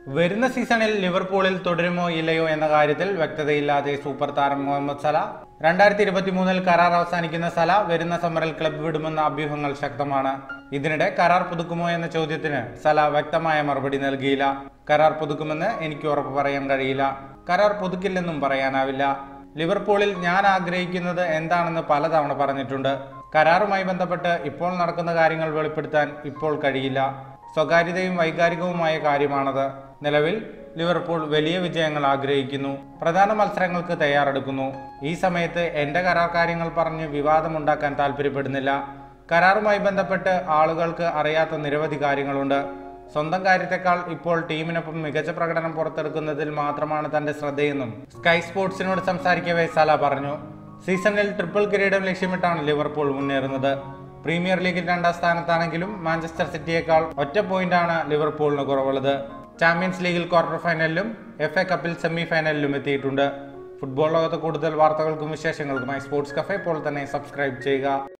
വരുന്ന സീസണിൽ ലിവർപൂളിൽ തുടരുമോ ഇല്ലയോ എന്ന കാര്യത്തിൽ വ്യക്തതയില്ലാതെ സൂപ്പർ താരം മുഹമ്മദ് സല രണ്ടായിരത്തി ഇരുപത്തി മൂന്നിൽ കരാർ അവസാനിക്കുന്ന സല വരുന്ന സമ്മറിൽ ക്ലബ് വിടുമെന്ന അഭ്യൂഹങ്ങൾ ശക്തമാണ് ഇതിനിടെ കരാർ പുതുക്കുമോ എന്ന ചോദ്യത്തിന് സല വ്യക്തമായ മറുപടി നൽകിയില്ല കരാർ പുതുക്കുമെന്ന് എനിക്ക് ഉറപ്പ് പറയാൻ കഴിയില്ല കരാർ പുതുക്കില്ലെന്നും പറയാനാവില്ല ലിവർപൂളിൽ ഞാൻ ആഗ്രഹിക്കുന്നത് എന്താണെന്ന് പലതവണ പറഞ്ഞിട്ടുണ്ട് കരാറുമായി ബന്ധപ്പെട്ട് ഇപ്പോൾ നടക്കുന്ന കാര്യങ്ങൾ വെളിപ്പെടുത്താൻ ഇപ്പോൾ കഴിയില്ല സ്വകാര്യതയും വൈകാരികവുമായ കാര്യമാണത് നിലവിൽ ലിവർപൂൾ വലിയ വിജയങ്ങൾ ആഗ്രഹിക്കുന്നു പ്രധാന മത്സരങ്ങൾക്ക് തയ്യാറെടുക്കുന്നു ഈ സമയത്ത് എന്റെ കരാർ കാര്യങ്ങൾ പറഞ്ഞ് വിവാദമുണ്ടാക്കാൻ താല്പര്യപ്പെടുന്നില്ല കരാറുമായി ബന്ധപ്പെട്ട് ആളുകൾക്ക് അറിയാത്ത നിരവധി കാര്യങ്ങളുണ്ട് സ്വന്തം കാര്യത്തെക്കാൾ ഇപ്പോൾ ടീമിനൊപ്പം മികച്ച പ്രകടനം പുറത്തെടുക്കുന്നതിൽ മാത്രമാണ് തന്റെ ശ്രദ്ധയെന്നും സ്കൈ സ്പോർട്സിനോട് സംസാരിക്കവേ സല പറഞ്ഞു സീസണിൽ ട്രിപ്പിൾ കിരീടം ലക്ഷ്യമിട്ടാണ് ലിവർപൂൾ മുന്നേറുന്നത് പ്രീമിയർ ലീഗിൽ രണ്ടാം സ്ഥാനത്താണെങ്കിലും മാഞ്ചസ്റ്റർ സിറ്റിയേക്കാൾ ഒറ്റ പോയിന്റാണ് ലിവർപൂളിന് കുറവുള്ളത് ചാമ്പ്യൻസ് ലീഗിൽ ക്വാർട്ടർ ഫൈനലിലും എഫ് എ കപ്പിൽ സെമി ഫൈനലിലും എത്തിയിട്ടുണ്ട് ഫുട്ബോൾ ലോകത്ത് കൂടുതൽ വാർത്തകൾക്കും വിശേഷങ്ങൾക്കുമായി സ്പോർട്സ് കഫേ ഇപ്പോൾ തന്നെ സബ്സ്ക്രൈബ് ചെയ്യുക